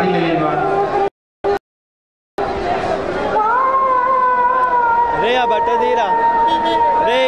Levan. రే ఆ బట్ట తీరా రే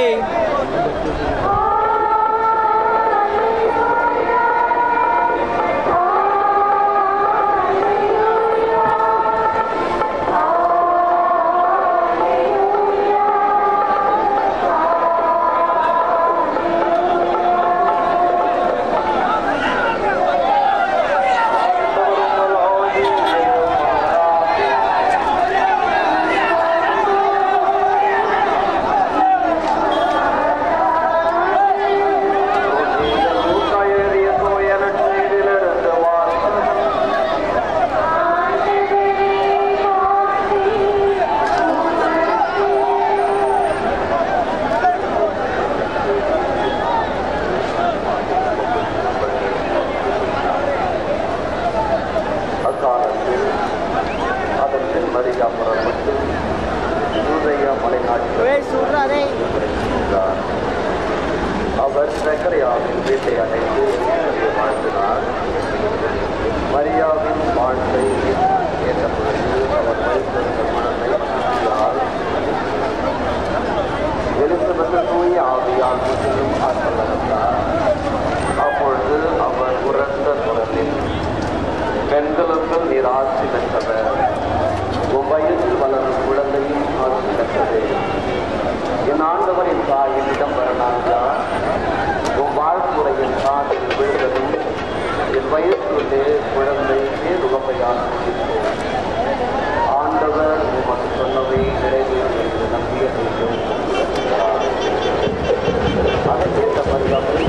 அக்காலத்தில் அதன் பின் மரியா புறப்பட்டு யூதேயா மலைநாட்டில் రే చూడరా రే சென்றார். அவர் சக்கரையாவின் வீட்டை அடைந்து இயேசுவை வாழ்த்தினார் மரியாவின் வாழ்க்கை என்ற பொழுது அவர் வைத்திருந்த மனதை மாற்றினார். எலிசபெத் தூய ஆவியால் முற்றிலும் ஆற்றலடைந்தார் அப்பொழுது அவர் உறந்த குரலில் பெண்களுக்கு நீர் ஆட்சி பெற்றவர் உன் வயதில் வளரும் குழந்தையும் ஆட்சி பெற்றது என் ஆண்டவரின் தாய் என்னிடம் வரனாங்கா உன் வாழ்த்துறையின் காதில் விழுந்ததும் என் வயசுள்ளே குழந்தை பேருகமையால் முடித்தோம் ஆண்டவர் உமக்கு சொன்னதை நிறைவேறும் என்று நம்பிய அதை கேட்ட பரிதாபத்தை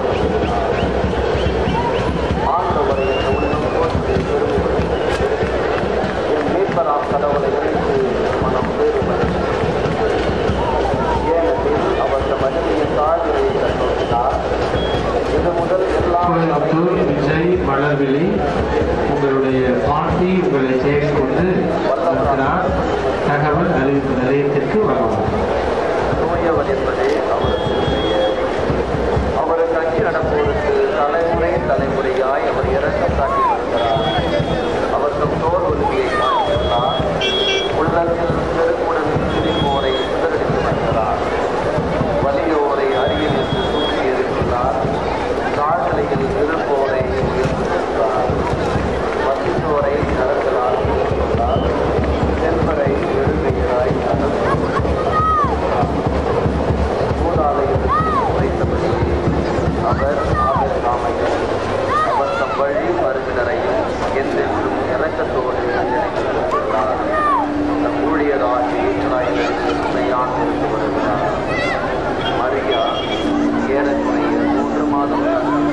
ஆண்டவரை என் உள்ளம் போற்றி விரும்புகிறது என் மீட்பராம் கடவுளை இணைத்து மனம் வேறுபடும் ஏனெனில் அவர் தம் மகிமையின் தாழ்நிலையை கண்ணோக்கினார் இது முதல் எல்லா கோயம்புத்தூர் விஜய் மலர்விழி உங்களுடைய பாட்டி உங்களை தேடிக்கொண்டு இருக்கிறார் தகவல் அறிவிப்பு நிலையத்திற்கு வரவும் தூயவர் என்பதே அவரது பெயர் அவருக்கு அங்கி நடப்போருக்கு தலைமுறை தலைமுறையாய் அவர் இறக்கம் காட்டி வருகிறார் அவர் தம் தோல் உதவியை காட்டுகிறார் உள்ளத்தில் பெருக்குடன் சிரிப்போரை சிதறடித்து வருகிறார் வலியோரை அருகில் இருந்து தூக்கி இருக்கிறார் தாழ்நிலையில் இருப்போரை உயர்த்துகிறார் வசித்தோரை நலங்களால் கொடுக்கிறார் செல்வரை எழுதுகிறாய் மூதாதையருக்கு உரைத்தபடி அவர் ஆபிரகாமையும் அவர் தம் வழி மருந்தினரையும் என்றென்றும் இறக்கத்தோடு நினைக்கிறார் தம் ஊழியராகி இஸ்ராயலுக்கு துணையாண்டிருந்து வருகிறார் மரியா ஏறக்குறைய மூன்று மாதம்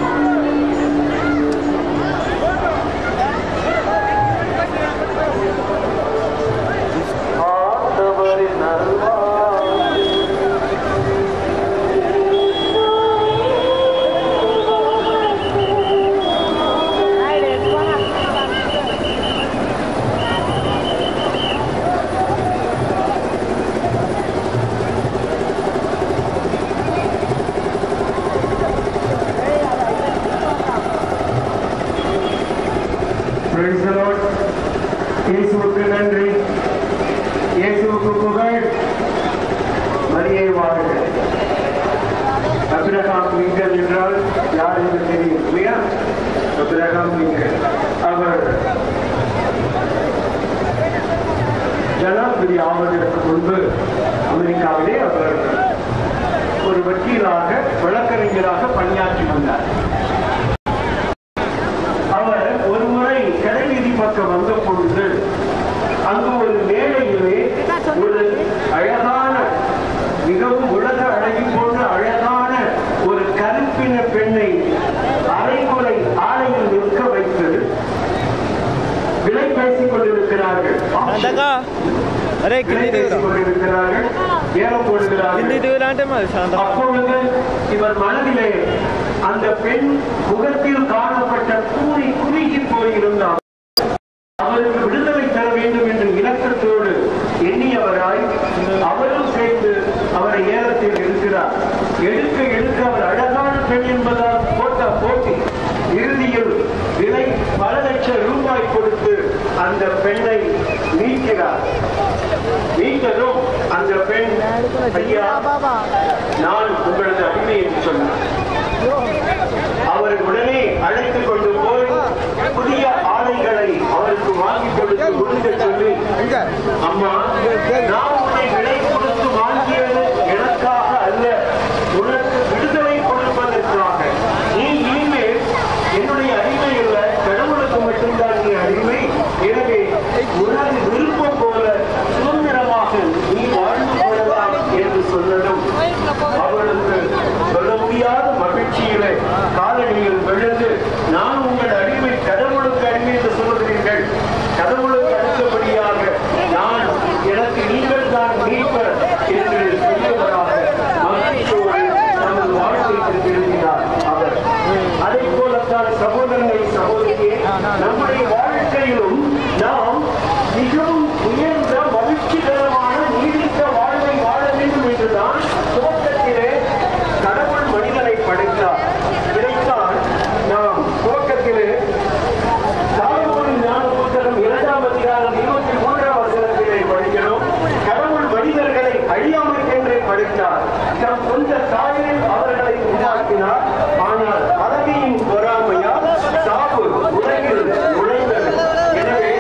ஆண்டவரின் நல்வாழ்வு Praise the Lord. இயேசுவுக்கு நன்றி இயேசுவுக்கு புகழ் மரியை வாழ்க அபிரகாம் லிங்கன் என்றால் யார் என்று தெரியும் இல்லையா அபிரகாம் லிங்கன் அவர் ஜனாதிபதி ஆவதற்கு முன்பு அமெரிக்காவிலே அவர் ஒரு வக்கீலாக வழக்கறிஞராக பணியாற்றி வந்தார் அவர் ஒரு முறை கடைவீதி பக்கம் வந்த பொழுது அங்கு ஒரு மேடையிலே ஒரு அழகான மிகவும் உலக அழகி போன்ற அழகான ஒரு கருப்பின பெண்ணை அரைக்குறை ஆலையில் நிற்க வைத்து விலை பேசிக் கொண்டிருக்கிறார்கள் అంతగా అరే விலை కింది பேசிக் దిగురా கொண்டிருக்கிறார்கள் ஏலம் కింది போடுகிறார்கள் దిగురా అంటే మరి శాంతం அப்பொழுது இவர் மனதிலே அந்த பெண் முகத்தில் காணப்பட்ட கூறி குறுகி போயிருந்தார் அவருக்கு விடுதலை தர வேண்டும் என்ற இலக்கத்தோடு எண்ணியவராய் அவரும் சேர்ந்து அவரை ஏலத்தில் இருக்கிறார் எடுக்க எடுக்க அவர் அழகான பெண் என்பதால் போட்ட போட்டி இறுதியில் விலை பல லட்சம் ரூபாய் கொடுத்து அந்த பெண்ணை மீட்கிறார் மீட்டதும் அந்த பெண் ஐயா நான் உங்களது அடிமை என்று சொன்னார் அவர் உடனே அழைத்துக் கொண்டு போய் புதிய ஆடைகளை அவருக்கு வாங்கி கொடுத்து கொடுக்க சொல்லி அம்மா நான் உன்னை விலை கொடுத்து வாங்கியது எனக்காக அல்ல உனக்கு விடுதலை கொடுப்பதற்காக நீ இனிமேல் என்னுடைய அடிமை அல்ல கடவுளுக்கு மட்டும்தான் நீ அடிமை எனவே உனது விருப்பம் போல சுதந்திரமாக நீ வாழ்ந்து கொள்ளலாம் என்று சொன்னதும் அவளுக்கு சொல்ல முடியாத மகிழ்ச்சியிலே காலடியில் விழுந்து நான் உங்கள் அடிமை கடவுளுக்கு அடிமை என்று சொல்கிறீர்கள் கடவுளுக்கு அடுத்தபடியாக நான் எனக்கு நீங்கள் தான் மீட்பர் என்று சொல்லுவதாக மகிழ்ச்சியோடு நமது வாழ்க்கைக்கு திரும்பினார் அவர் அதை போலத்தான் சகோதரனை சகோதரியே நம்முடைய வாழ்க்கையிலும் நாம் மிகவும் உயர்ந்த மகிழ்ச்சிகரமான நீடித்த வாழ்வை வாழ வேண்டும் என்றுதான் துவக்கத்திலே கடவுள் மனிதனை படைத்தார் இதைத்தான் நாம் துவக்கத்திலே சாலமோனின் ஞான புத்தகம் இரண்டாம் அதிகாரம் இருபத்தி மூன்றாம் வசனத்திலே படிக்கிறோம் கடவுள் மனிதர்களை அழியாமைக்கென்றே படைத்தார் தம் சொந்த தாயில் அவர்களை உண்டாக்கினார் ஆனால் பதவியின் பொறாமையால் சாவு உலகில் நுழைந்தது எனவே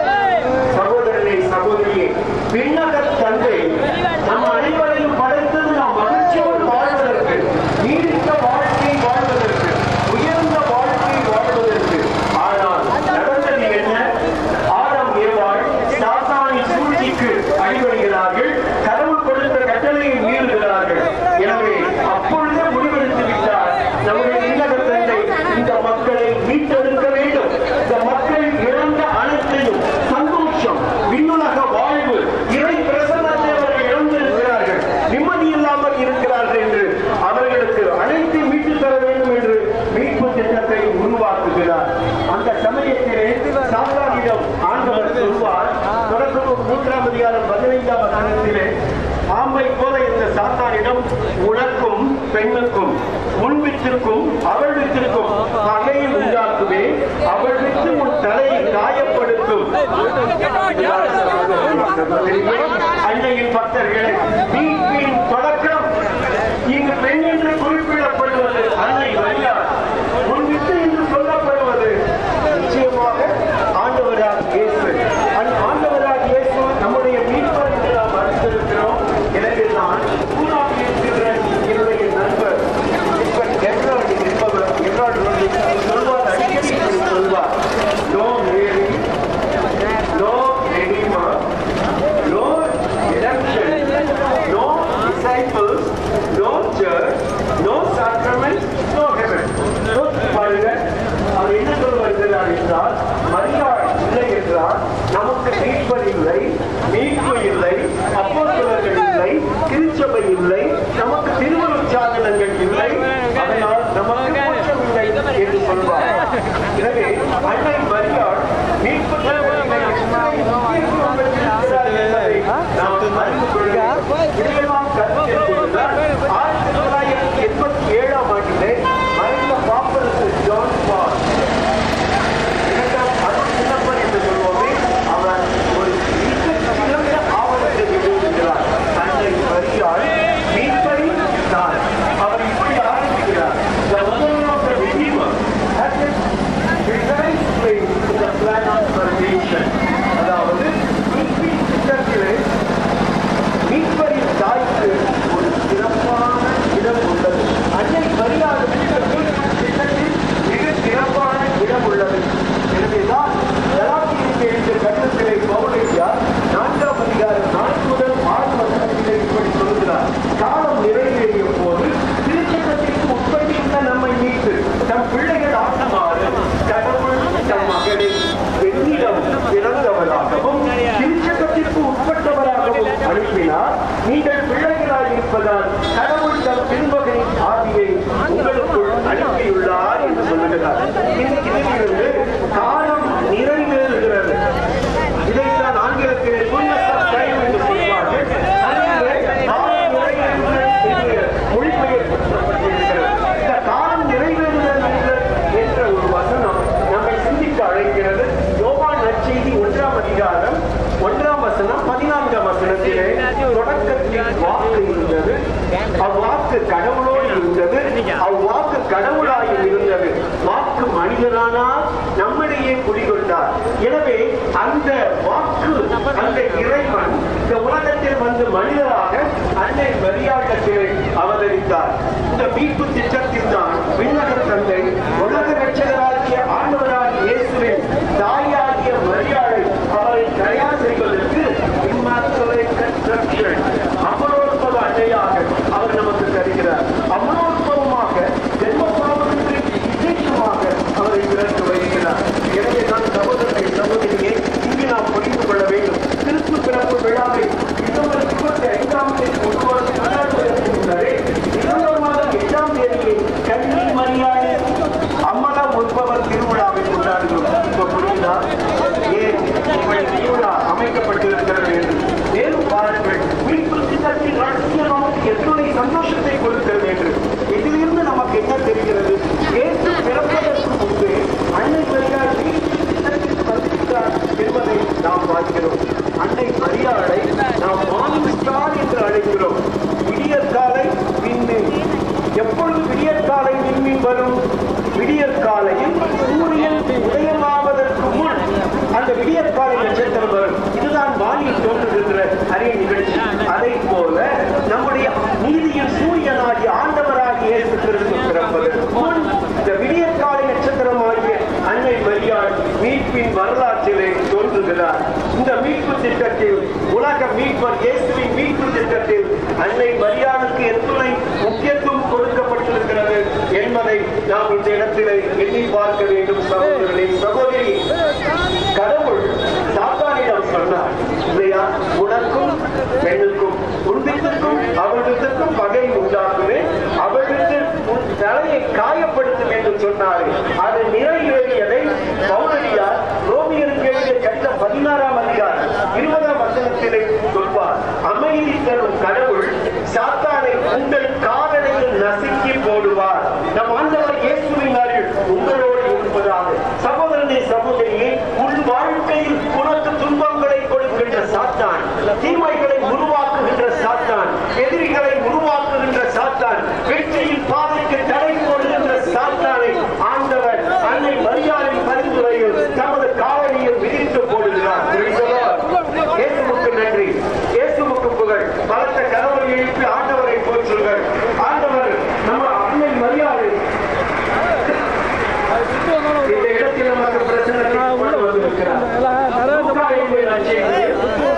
சகோதரனே சகோதரியே விண்ணகத் தந்தை நம் அனைவரையும் படைத்தது நாம் மகிழ்ச்சியோடு வாழ்வதற்கு நீடித்த வாழ்க்கை வாழ்வதற்கு உயர்ந்த வாழ்க்கை வாழ்வதற்கு ஆனால் நடந்தது என்ன ஆடம் ஏவாள் சாத்தானின் சூழ்ச்சிக்கு அடிபடுகிறார்கள் கடவுள் கொடுத்த கட்டளையை மீறுகிறார்கள் எனவே அப்பொழுதே முடிவெடுத்து விட்டார் நம்முடைய விண்ணக தந்தை இந்த மக்களை மீட்டெடுக்க வேண்டும் இந்த மக்கள் இழந்த அனைத்தையும் சந்தோஷம் விண்ணுலக வாழ்வு இறை பிரசன்னத்தை அவர்கள் இழந்திருக்கிறார்கள் நிம்மதி இல்லாமல் இருக்கிறார்கள் என்று அவர்களுக்கு அனைத்து மீட்டு தர வேண்டும் என்று மீட்பு திட்டத்தை உருவாக்குகிறார் அந்த சமயத்திலே சாத்தானிடம் ஆண்டவர் சொல்வார் தொடக்கம் மூன்றாம் அதிகாரம் பதினைந்தாம் வசனத்திலே ஆம்பை போல இந்த சாத்தானிடம் உனக்கும் பெண்ணுக்கும் உன் வித்திற்கும் அவள் வித்திற்கும் பகையை உண்டாக்குவே அவள் வித்து உன் தலையை காயப்படுத்தும் அன்னையின் பக்தர்களே மீட்பின் தொடக்கம் இங்கு பெண் என்று குறிப்பிடப்படுவது அன்னை மரியாள் உன் வித்து என்று சொல்லப்படுவது நிச்சயமாக ஆண்டவராக இயேசு அந்த ஆண்டவராக இயேசு நம்முடைய மீட்பர் என்று நாம் அறிந்திருக்கிறோம் எனவே நான் பூனாவில் இருக்கிற என்னுடைய நண்பர் இப்ப எட்ராய்டு என்பவர் எட்ராய்டு வந்து சொல்வார் அடிக்கடி இப்படி சொல்வார் no Mary no redeemer, no redemption, no disciples, no church, no sacrament, no heaven. யோசித்து பாருங்க அவர் என்ன சொல்ல வருகிறார் என்றால் மரியாள் இல்லை என்றால் நமக்கு மீட்பர் இல்லை மீட்பு இல்லை அப்போஸ்தலர்கள் இல்லை திருச்சபை இல்லை நமக்கு திருமணம் சாதனங்கள் இல்லை அதனால் நமக்கு மோட்சம் இல்லை என்று சொல்வார் எனவே அன்னை மரியாள் மீட்பு தருவதில்லை நாம் அறிந்து கொள்கிறோம். இதையெல்லாம் கருத்தில் கொண்டுதான் ஆயிரத்தி தொள்ளாயிரத்தி எண்பத்தி ஏழாம் ஆண்டிலே மறைந்த பாப்பரசு ஜான் பால் இரண்டாம் அருள் சின்னப்பன் என்று சொல்வோமே அவர் ஒரு மிக சிறந்த ஆவணத்தை வெளியிடுகிறார் தன்னை மரியாள் மீட்பை தான் அவர் இப்படி ஆரம்பிக்கிறார் The mother of the Redeemer has been designed to சித்தமானால் நம்மிடையே குடிகொண்டார் எனவே அந்த வாக்கு அந்த இறைவன் இந்த உலகத்தில் வந்து மனிதராக அன்னை மரியாதத்தில் அவதரித்தார் இந்த மீட்பு திட்டத்தில் தான் விண்ணக தந்தை உலக ரட்சகராகிய ஆண்டவராகிய இயேசுவின் தாயாகிய மரியாதை அவரை தயார் செய்வதற்கு immaculate conception அமரோத்பவ அன்னையாக அவர் நமக்கு தருகிறார் அமரோத்பவமாக ஜென்ம பாவத்திற்கு விசேஷமாக அவரை பிறந்து வைக்கிறார் எனவே நான் சகோதரனை சகோதரியை இங்கு நாம் புரிந்து கொள்ள வேண்டும் கிறிஸ்து பிறப்பு விழாவை டிசம்பர் இருபத்தி ஐந்தாம் தேதி ஒருவாறு கொண்டாடுவதற்கு முன்னரே டிசம்பர் மாதம் எட்டாம் தேதியை கன்னி மரியாதை அம்மலம் உற்பவர் திருவிழாவை கொண்டாடுகிறோம் இப்ப புரியுதா ஏன் இப்படி திருவிழா அமைக்கப்பட்டிருக்கிறது என்று மேலும் பாருங்கள் மீட்பு திட்டத்தின் ரகசியம் நமக்கு எத்தனை சந்தோஷத்தை கொடுக்கிறது என்று இதிலிருந்து நமக்கு என்ன தெரிகிறது இயேசு பிறப்பதற்கு முன்பே அன்னை மரியாதை மீட்பு திட்டத்திற்கு வந்திருக்கிறார் என்பதை நாம் பார்க்கிறோம் அன்னை மரியாதை நாம் மானிஸ்டார் என்று அழைக்கிறோம் விடியற்காலை விண்மீன் எப்பொழுது விடியற்காலை விண்மீன் வரும் விடியற்காலையில் சூரியன் உதயமாவதற்கு முன் அந்த விடியற்காலை நட்சத்திரம் வரும் இதுதான் வானில் தோன்றுகின்ற அரிய நிகழ்ச்சி அதை போல நம்முடைய நீதியின் சூரியனாகிய ஆண்டவராகிய இயேசு கிறிஸ்து பிறப்பதற்கு முன் இந்த விடியற்காலை நட்சத்திரமாகிய அன்னை மரியாள் மீட்பின் வரலாற்றிலே தோன்றுகிறார் இந்த மீட்பு திட்டத்தில் உலக மீட்பர் இயேசுவின் மீட்பு திட்டத்தில் அன்னை மரியாளுக்கு எத்துணை முக்கியத்துவம் கொடுக்கப்பட்டிருக்கிறது என்பதை நாம் இந்த இடத்திலே எண்ணி பார்க்க வேண்டும் சகோதரர்களே சகோதரி கடவுள் சாத்தானிடம் சொன்னார் இல்லையா உனக்கும் பெண்ணுக்கும் உன் வித்துக்கும் அவள் வித்துக்கும் பகை உண்டாக்குவேன் அவள் வித்து உன் தலையை காயப்படுத்தும் என்று சொன்னார் அது நிறைவேறியதை பௌரடியார் ரோமியருக்கு எழுதிய கடிதம் பதினாறாம் அதிகாரம் இருபதாம் வசனத்திலே சொல்வார் அமைதி தரும் கடவுள் சாத்தானை உங்கள் காலடையில் நசுக்கி போடுவார் நம் ஆண்டவர் இயேசுவின் அருள் உங்களோடு இருப்பதாக சகோதரனே சகோதரியே உன் வாழ்க்கையில் உனக்கு துன்பங்களை கொடுக்கின்ற சாத்தான் தீமைகளை உருவாக்குகின்ற சாத்தான் எதிரிகளை உருவாக்குகின்ற சாத்தான் வெற்றியின் பாதைக்கு தடை போடுகின்ற சாத்தானை ஆண்டவர் அன்னை மரியாதை பரிந்துரையில் தமது காலடியில் விதித்து போடுகிறார் Praise the Lord. இயேசுவுக்கு நன்றி இயேசுவுக்கு புகழ் பலத்த கடவுளை எழுப்பி ஆண்டவரை போற்றுங்கள் ஆண்டவர் நம்ம அன்னை மரியாதை இந்த இடத்தில் நமக்கு பிரச்சனை கொண்டு வந்திருக்கிறார் லூக்காவின் நற்செய்தி,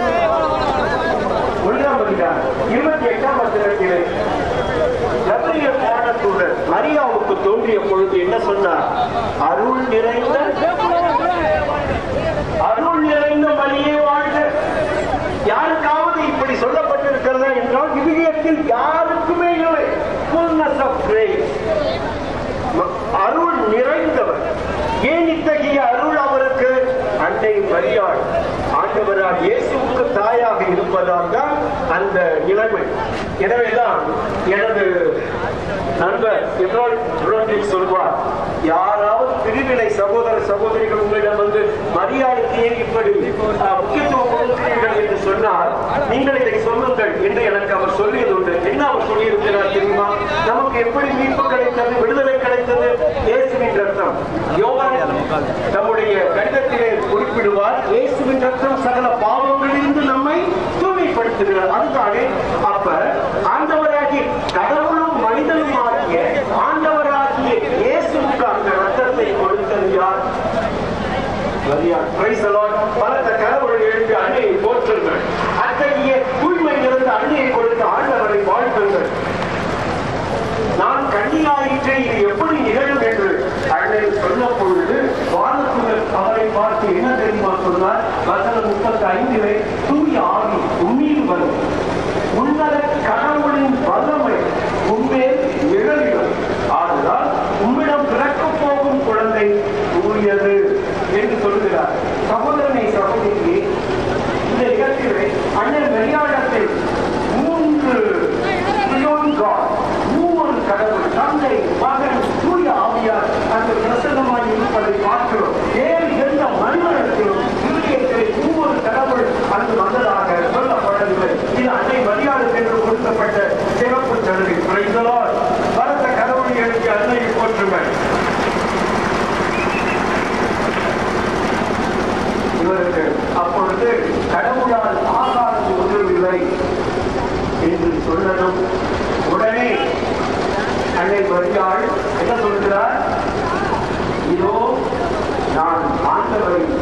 ஒன்றாம் அதிகாரம், இருபத்தி எட்டாம் வசனத்திலே கபிரியல் பாடத்தூதர் மரியாவுக்கு தோன்றிய பொழுது என்ன சொன்னார் அருள் நிறைந்த அருள் நிறைந்த மரியே வாழ்க யாருக்காவது இப்படி சொல்லப்பட்டிருக்கிறதா என்றால் விவிலியத்தில் யாருக்குமே இல்லை fullness of grace ம- அருள் நிறைந்தவர் ஏன் இத்தகைய அருள் அவருக்கு அன்னை மரியாள் ஆண்டவரால் இயேசுவுக்கு தாயாக இருப்பதால் தான் அந்த நிலைமை எனவேதான் எனது நண்பர் இப்ராஹிம் இப்ராஹிம் சொல்வார் யாராவது பிரிவினை சகோதர சகோதரிகள் உங்களிடம் வந்து மரியாதைக்கு ஏன் இப்படி அஹ், முக்கியத்துவம் கொடுக்கிறீர்கள் என்று சொன்னால் நீங்கள் இதை சொல்லுங்கள் என்று எனக்கு அவர் சொல்லியது உண்டு என்ன அவர் சொல்லியிருக்கிறார் தெரியுமா நமக்கு எப்படி மீட்பு கிடைத்தது விடுதலை கிடைத்தது இயேசுவின் ரத்தம் யோவான் தம்முடைய கடிதத்திலே குறிப்பிடுவார் இயேசுவின் ரத்தம் சகல பாவங்களிலிருந்து நம்மை தூய்மைப்படுத்துகிறார் அதுதானே அப்ப ஆண்டவராகிய கடவுளும் மனிதனும் ஆகிய ஆண்டவராகிய இயேசுவுக்கு அந்த ரத்தத்தை கொடுத்தது யார் மரியாள். Praise the Lord. பலத்த கடவுளை எழுப்பி அன்னையை போற்றுங்கள் அத்தகைய தூய்மை இருந்த அன்னையை கொடுத்த ஆண்டவரை வாழ்த்துங்கள் நான் கண்ணியாயிற்றே இது எப்படி நிகழும் என்று அன்னை சொன்ன பொழுது வானத்துகள் அவரை பார்த்து என்ன தெரியுமா சொன்னார் வசனம் முப்பத்தி ஐந்திலே தூய ஆவி உம்மீது வரும் உன்னத கடவுளின் வல்லமை உண்மையில் நிழலிடும் ஆதலால் உம்மிடம் பிறக்கப் போகும் குழந்தை தூயது என்று சொல்கிறார் சகோதரனை சகோதரிக்கு இந்த இடத்திலே அண்ணன் வெளியாடத்தில் மூன்று beyond God, மூவர் கடவுள் தந்தை மகன் தூய ஆவியார் அந்த பிரசன்னமாய் இருப்பதை பார்க்கிறோம் வேறு எந்த மனிதனத்திலும் இலக்கியத்திலே மூவர் கடவுள் அங்கு வந்ததாக சொல்லப்படவில்லை இது அன்னை மரியாதை என்று கொடுக்கப்பட்ட சிறப்பு சலுகை Praise the Lord. பலத்த கடவுளை எழுதி அன்னையை போற்றுங்கள்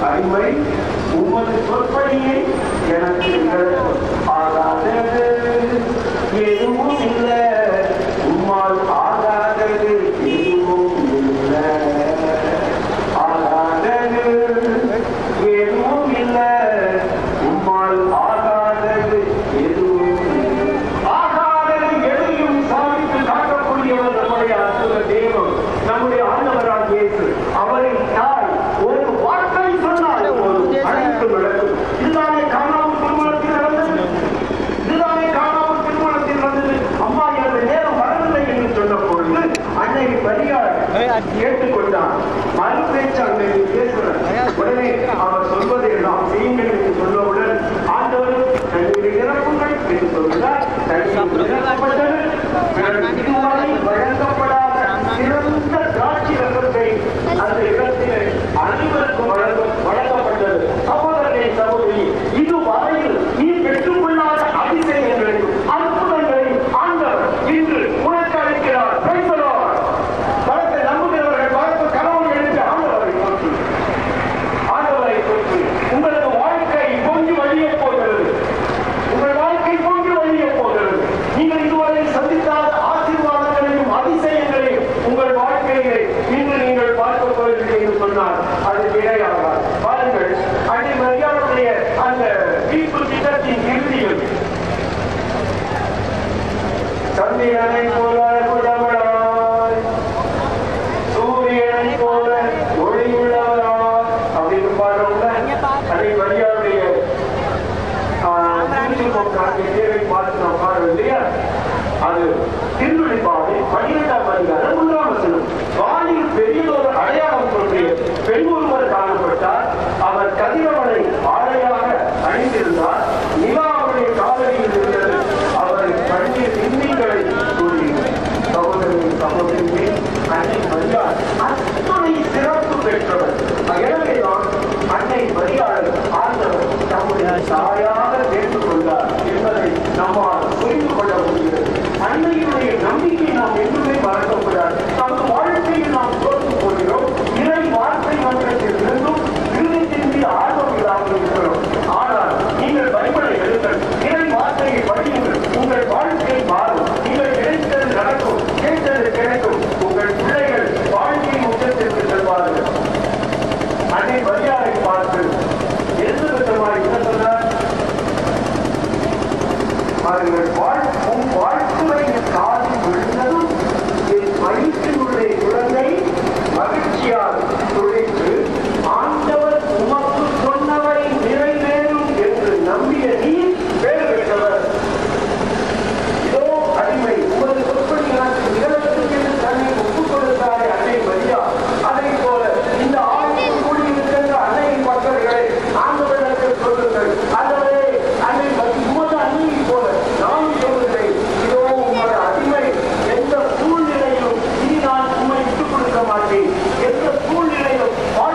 அடிமை உமது சொற்படியை எனக்கு நிகழ்த்தும். ஆகாதது எதுவும் இல்லை உம்மால் ஆகாதது எதுவும் இல்லை ஆகாதது எதுவும் இல்லை உம்மால் ஆகாதது எதுவும் இல்லை. ஆகாதது எதையும் சாதித்து காட்டக்கூடியவர் நம்முடைய அற்புத தேவன் நம்முடைய ஆண்டவராக இயேசு அவரின் தாய் ஒரு வார்த்தை சொன்னால் போதும், அனைத்தும் நடக்கும் இதுதானே காணாமல் திருமணத்தில் நடந்தது இதுதானே காணாமல் திருமணத்தில் நடந்தது அம்மா எனது நேரம் வரவில்லை என்று சொன்ன பொழுது அன்னை மரியாள் கேட்டுக்கொண்டான் மறு பேச்சு அன்னை பேசுகிறார் உடனே அவர் சொல்வதை நாம் செய்யுங்கள் என்று சொன்னவுடன் ஆண்டவர் தன்னுடைய இறப்புகள் என்று சொல்கிறார் தன்னுடைய இறக்கப்பட்டது பிறகு இதுவரை வழங்கப்படாத சிறந்த திராட்சை ரசத்தை அந்த இடத்திலே அனைவருக்கும் வழங்க வழங்கப்பட்டது சகோதரனை சகோதரி இதுவரையில் நீ பெற்றுக்கொள்ளாத அதிசயங்களை அற்புதங்களை ஆண்டவர் இன்று உனக்கு அளிக்கிறார் Praise the Lord. பலத்தை நம்புகிறவர்கள் பலத்த கனவு எழுந்து ஆண்டவரை நோக்கி ஆண்டவரை நோக்கி உங்களுக்கு வாழ்க்கை பொங்கி வழிய போகிறது உங்கள் வாழ்க்கை பொங்கி வழிய போகிறது நீங்கள் இதுவரை சந்திக்காத ஆசீர்வாதங்களையும் அதிசயங்களையும் உங்கள் வாழ்க்கையிலே இன்று நீங்கள் பார்க்க போகிறீர்கள் என்று சொன்னால் அது கிடையாது பாருங்கள் அன்னை மரியாதைய அந்த மீட்பு திட்டத்தின் இறுதியில் சந்திரனை போல குடவளாய் சூரியனை போல ஒளியுள்ளவரா அப்படின்னு பாடுறோம்ல அன்னை மரியாதைய தேவை பார்த்து நாம் பாடுறோம் இல்லையா அது திருவள்ளிப்பாவை பன்னிரெண்டாம் அதிகாரம் மூன்றாம் வசனம் வானில் பெரியதொரு அடையாளம் தோன்றிய பெண் ஒருவர் காணப்பட்டார் அவர் கதிரவனை ஆடையாக அணிந்திருந்தார் நிலா அவருடைய காலடியில் இருந்தது அவர் கண்ணீர் விண்மீன்களை கூறினார் சகோதரன் சகோதரி அன்னை மரியாள் அத்தனை சிறப்பு பெற்றவர் எனவேதான் அன்னை மரியாள் ஆண்டவர் தம்முடைய தாயாக சேர்த்துக் கொண்டார் என்பதை நம்மால் புரிந்து கொள்ள முடிகிறது அன்னையினுடைய நம்பிக்கை நாம் என்றுமே மறக்கக்கூடாது நமது வாழ்க்கையில் நாம் தோற்று போகிறோம் இறை வார்த்தை மன்றத்தில் இருந்தும் இருதயத்தின் மீது ஆர்வம் இல்லாமல் இருக்கிறோம் ஆனால் நீங்கள் பைபிளை எழுங்கள் இறை வார்த்தையை படியுங்கள் உங்கள் வாழ்க்கை மாறும் நீங்கள் நினைத்தது நடக்கும் கேட்டது கிடைக்கும் உங்கள் பிள்ளைகள் வாழ்க்கை முற்றத்திற்கு செல்வார்கள் அன்னை மரியாதை பார்த்து எந்த விதமாக என்ன சொன்னார் பாருங்கள் வாழ் உன் வாழ்த்துவை என் காதில் விழுந்ததும் என் வயிற்றினுடைய குழந்தை மகிழ்ச்சியால் துளைத்து ஆண்டவர் உமக்கு சொன்னவை நிறைவேறும் என்று நம்பிய நீ பேர் பெற்றவர் இதோ அடிமை உமது சொற்படி எனக்கு நிகழத்துக்கு என்று தன்னை ஒப்புக் கொடுத்தாரே அன்னை மரியா அதை போல இந்த ஆண்டில் கூடியிருக்கின்ற அன்னையின் மக்கள்களை ஆண்டவரிடத்தில் சொல்லுங்கள் அல்லவே அன்னை மரி- உமது அன்னையை போல நான் சொல்லுகிறேன் இதோ உமது அடிமை எந்த சூழ்நிலையிலும் இனி நான் உண்மை விட்டுக் கொடுக்க மாட்டேன் எந்த சூழ்நிலையிலும்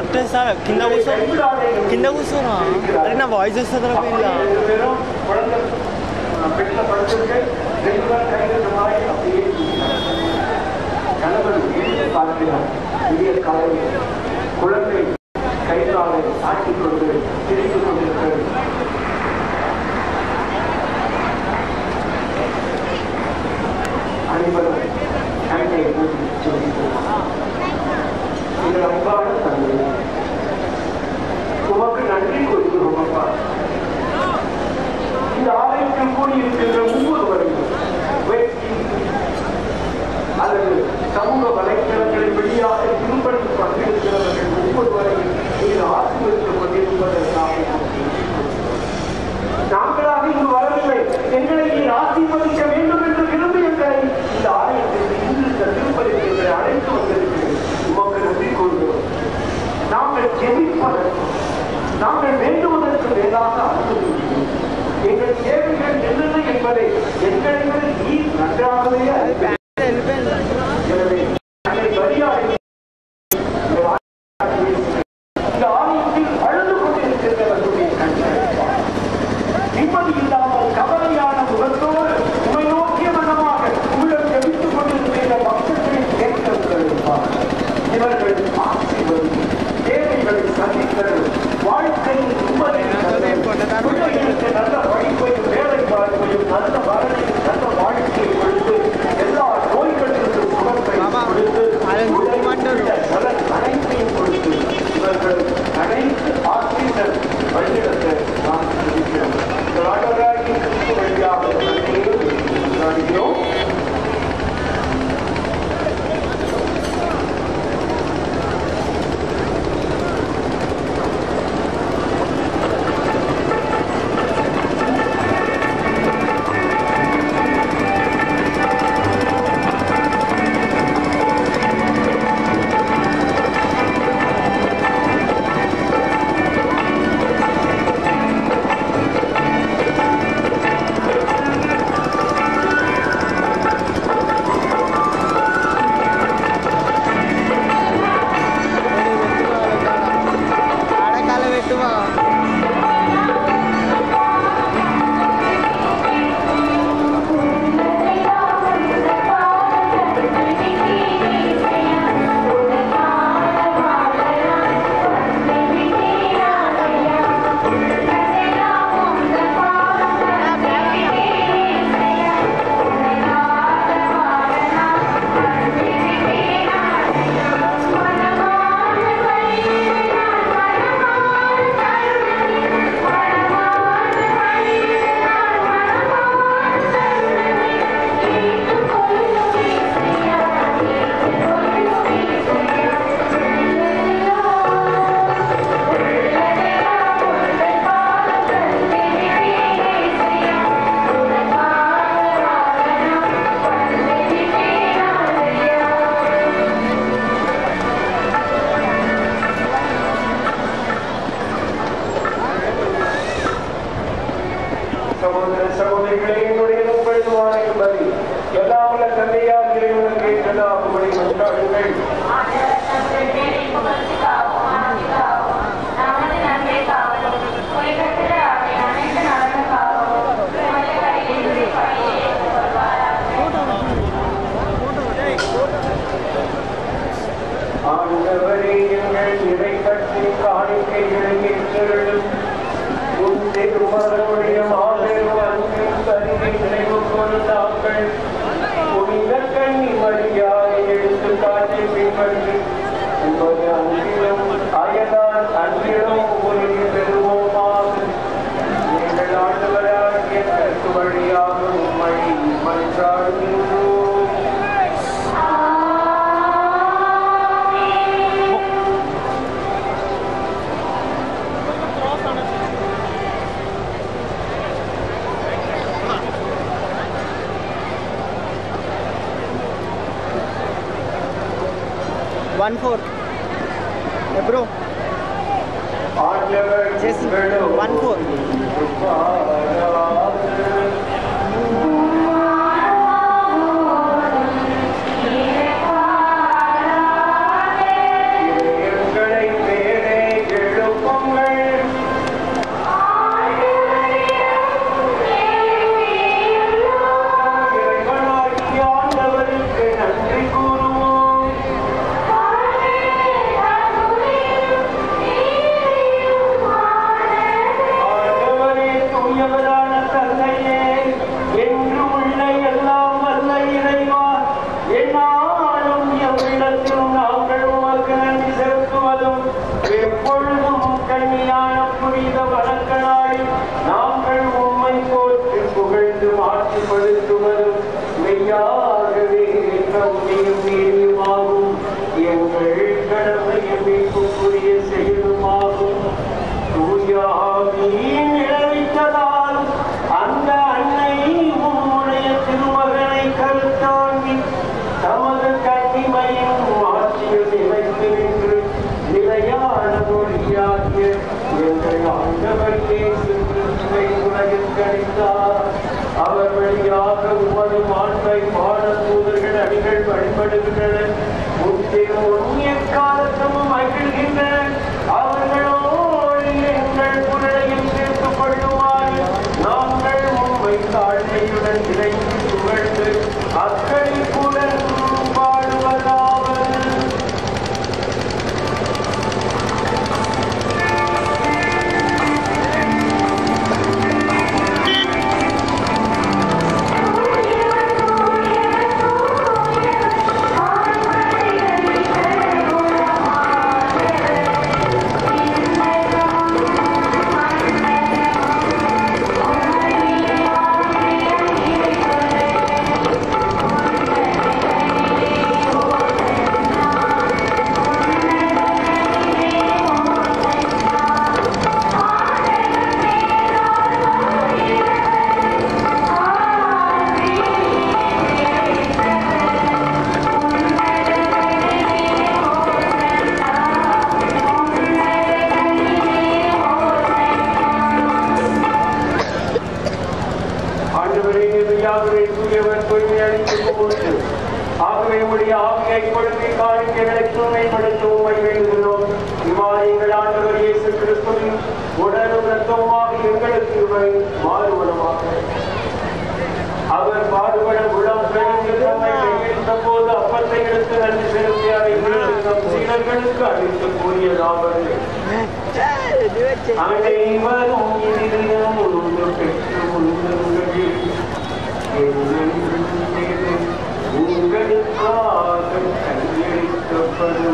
సార్ కింద కూర్చో కింద కూర్చోనా అరే నా వాయిస్ వస్తుందిరా పిల్ల ரெண்டு பேரும் குழந்தை பெட்டில் படுத்திருக்கு ரெண்டு பேரும் கையில் மாதிரி அப்படியே கணவன் எழுதி பார்க்கிறார் விடிய காலையில் குழந்தை கை காலை ஆட்டிக் கொண்டு சிரித்துக் கொண்டிருக்கிறது அனைவரும் கண்ணை மூடி சொல்லிக்கொள்வார் எங்கள் அன்பான தந்தை உமக்கு நன்றி கூறுகிறோம் அப்பா இந்த ஆலயத்தில் கூடியிருக்கின்ற ஒவ்வொருவரையும் வேட்கை அல்லது சமூக வலைத்தளங்களின் வழியாக பின்பற்றி பங்கிருக்கிறவர்கள் ஒவ்வொருவரையும் இது ஆசீர்வதித்துக் கொண்டிருப்பதற்காக நாங்களாக இங்கு வரவில்லை எங்களை நீர் ஆசீர்வதிக்க வேண்டும் என்று விரும்பி எங்களை இந்த ஆலயத்திற்கு இன்று இந்த திருப்பதிக்கு எங்களை அழைத்து வந்திருக்கிறேன் உமக்கு நன்றி கூறுகிறோம் நாங்கள் ஜெபிப்பதற்கு நாங்கள் வேண்டுவதற்கு மேலாக அனுமதிக்கிறோம் எங்கள் தேவைகள் என்னென்ன என்பதை எங்களை விட நீர் நன்றாகவே அறிவீர். వెళ్ళిపోయింది எனவே நாங்கள் பலியாடி இந்த ஆலயத்தில் இந்த ஆலயத்தில் அழுது கொண்டிருக்கிறவர்களுடைய கண்களை பார். நிம்மதி இல்லாமல் கவலையான முகத்தோடு உமை நோக்கிய மனமாக உள்ளம் ஜெபித்துக் கொண்டிருக்கிற பக்தர்களின் கேட்கிறவர்கள் இருப்பார். இவர்கள் ஆசீர்வதி தேவைகளை சந்தித்தல் வாழ்க்கையில் நிம்மதியை தந்தல். பிள்ளைகளுக்கு நல்ல படிப்பையும் வேலை பார்ப்பையும் நல்ல வரனையும் நல்ல வாழ்க்கையை கொடுத்து எல்லா நோய்களிலிருந்தும் சுகத்தை ஆமா. கொடுத்து அதை உடலில் மாட்டோம். உள்ள நலன் அனைத்தையும் கொடுத்து இவர்கள் அனைத்து ஆசிரியர் வழிநடத்த நாம் சிந்திக்கிறோம் இந்த ஆண்டவராகிய கிறிஸ்து வழியாக நன்றியோடு கொண்டாடுகிறோம் ఆడకాల పెట్టువా சகோதர சகோதரிகளே என்னுடைய உங்களுடைய பலி எல்லா உள்ள தந்தையார் இறைவனுக்கு எல்லாபடி கொண்டாடுங்கள் ஆண்டவரே எங்கள் இறை கட்டி காணிக்கைகளை ஏற்றெழும் உன் திருமகனுடைய மாபெரும் அன்பின் கருவி நினைவு கொண்டார்கள் புனித கண்ணி மரியாதை எடுத்து காட்டி பின்பற்றி உமது அன்பிலும் அயலான் அன்பிலும் உறுதி பெறுவோமாக எங்கள் ஆண்டவராகிய கருக்கு வழியாக உம்மை மன்றாடுகின்றோம் వన్ ఫోర్ ఎప్పుడు ஆண்டவர் Just உங்களோடு one four. இருப்பாராக. எங்களை பேர எப்போதும் எப்பொழுதும் கண்ணியான புனித வழக்களாய் நாங்கள் உம்மை போற்றி புகழ்ந்து மாற்றுப்படுத்துவதும் மெய்யாகவே கவுனியும் நீதியுமாகும் எங்கள் கடமையை மீட்புக்குரிய செயலுமாகும் தூயாவியின் நிழலிட்டதால் அந்த அன்னை உம்முடைய திருமகனை கருத்தாங்கி தமது கண்ணிமையும் ஆட்சியில் நிலைத்து நின்று நிலையான மொழியாகிய எங்கள் ஆண்டவர் இயேசு கிறிஸ்துவை உலகிற்கு அளித்தார் அவர் வழியாக உமது மாண்பை பாட தூதர்கள் அடிகள் வழிபடுகின்றன முற்றிலும் எக்காலத்தும் மகிழ்கின்றன அவர்களோடு எங்கள் குரலையும் சேர்த்துக் கொள்ளுமாறு நாங்கள் உண்மை தாழ்மையுடன் இணைந்து புகழ்ந்து அக்களிப்புடன் பாடுவதாவது ஆண்டவரே மெய்யாகவே தூயவர் தூய்மை அளித்துக் கொண்டு ஆகவே உடைய ஆவியை கொடுத்து காணிக்கைகளை தூய்மைப்படுத்த உண்மை வேண்டுகிறோம் இவ்வாறு எங்கள் ஆண்டவர் இயேசு கிறிஸ்துவின் உடலும் ரத்தமுமாக எங்களுக்கு இவை மாறுபடுமாக அவர் பாடுபட உளம் பெருந்து தம்மை கையெழுத்த போது அப்பத்தை எடுத்து நன்றி செலுத்தி அதை விழுந்து நம் சீடர்களுக்கு அளித்து கூறியதாவது அனைவரும் இதயம் உண்டு பெற்று உண்ணுங்கள் என்னென்று உங்களுக்காக கையளிக்கப்படும்